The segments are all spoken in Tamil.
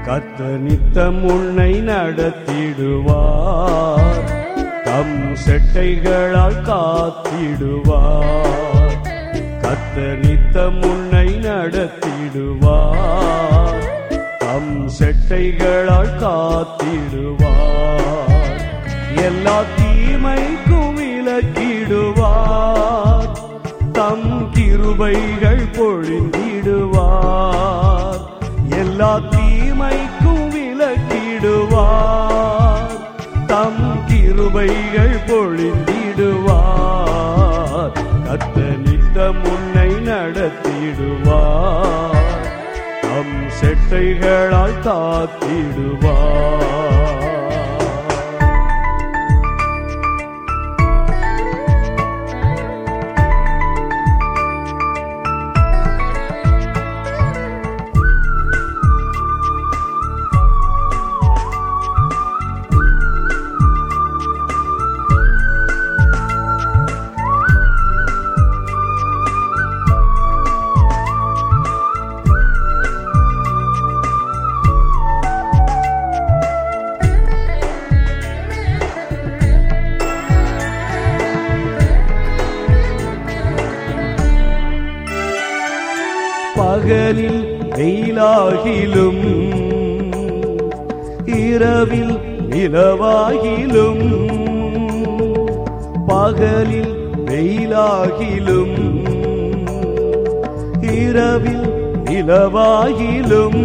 கத்த நித்தம் உன்னை நடத்திடுவார் தம் செட்டைகளால் காத்திடுவார் கத்த நித்தம் உன்னை நடத்திடுவார் தம் செட்டைகளால் காத்திடுவார் எல்லா தீமைக்கும் விலக்கிடுவார் தம் கிருபைகள் பொழிந்திடுவார் எல்லா தீமைக்கும் விலக்கிடுவார் தம் கிருபைகள் பொழிந்திடுவார் கத்த நித்தம் உன்னை நடத்திடுவார் தம் செட்டைகளால் காத்திடுவார் பகலில் வெயிலாகிலும் இரவில் நிலவாகிலும் பகலில் வெயிலாகிலும் இரவில் நிலவாகிலும்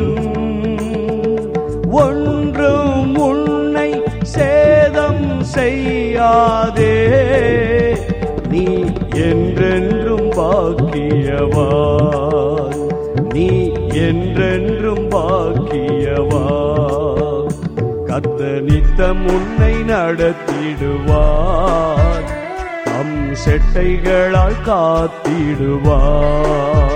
ஒன்றும் உன்னை சேதம் செய்யாதே நீ என்றென்றும் பாக்கியவான் நீ என்றென்றும் பாக்கியவான் கத்த நித்தம் உன்னை நடத்திடுவார் தம் செட்டைகளால் காத்திடுவார்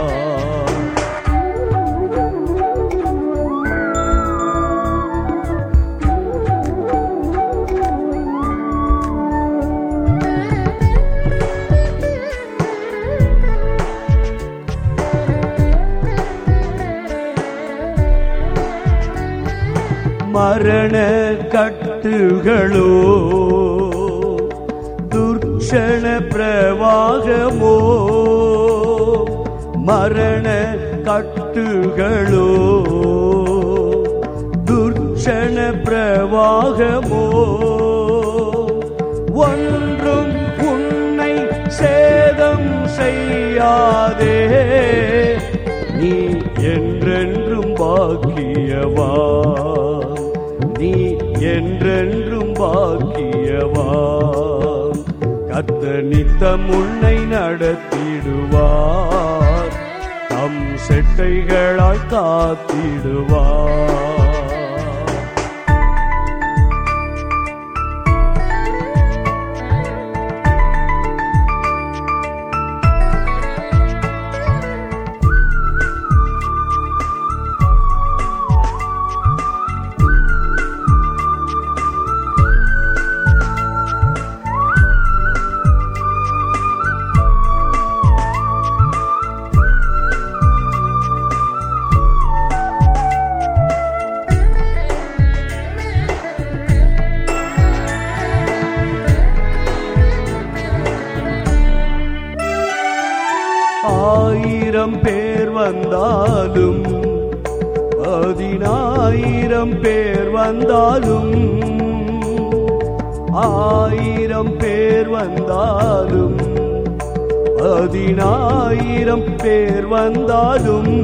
மரண கட்டுகளோ துர்ஷண பிரவாகமோ மரண கட்டுகளோ துர்ஷண பிரவாகமோ ஒன்றும் உன்னை சேதம் செய்யாதே நீ என்றென்றும் பாக்கியவான் நீ என்றென்றும் பாக்கியவான் கத்த நித்தம் உன்னை நடத்திடுவார் தம் செட்டைகளால் காத்திடுவார் ஆயிரம் பேர் வந்தாலும் பதினாயிரம் பேர் வந்தாலும் ஆயிரம் பேர் வந்தாலும் பதினாயிரம் பேர் வந்தாலும்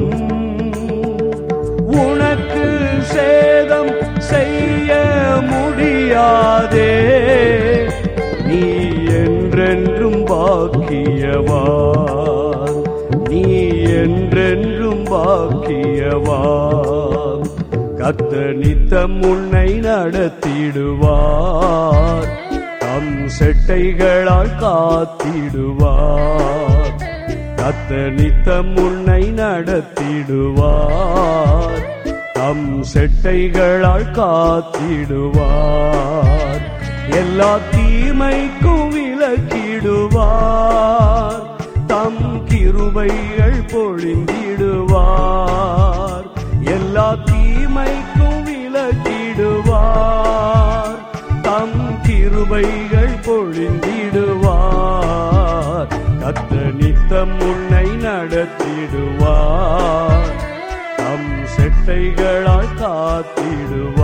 உனக்கு சேதம் செய்ய முடியாதே நீ என்றென்றும் பாக்கியவான் நீ என்றென்றும் பாக்கியவான் கத்த நித்தம் உன்னை நடத்திடுவார் தம் செட்டைகளால் காத்திடுவார் கத்த நித்தம் உன்னை நடத்திடுவார் தம் செட்டைகளால் காத்திடுவார் எல்லா தீமைக்கும் விலக்கிடுவார் தம் கிருபைகள் பொழிந்திடுவார் எல்லா தீமைக்கும் கிருபைகள் பொழிந்திடுவார் கத்த நித்தம் உன்னை நடத்திடுவார் தம் செட்டைகளால் காத்திடுவார்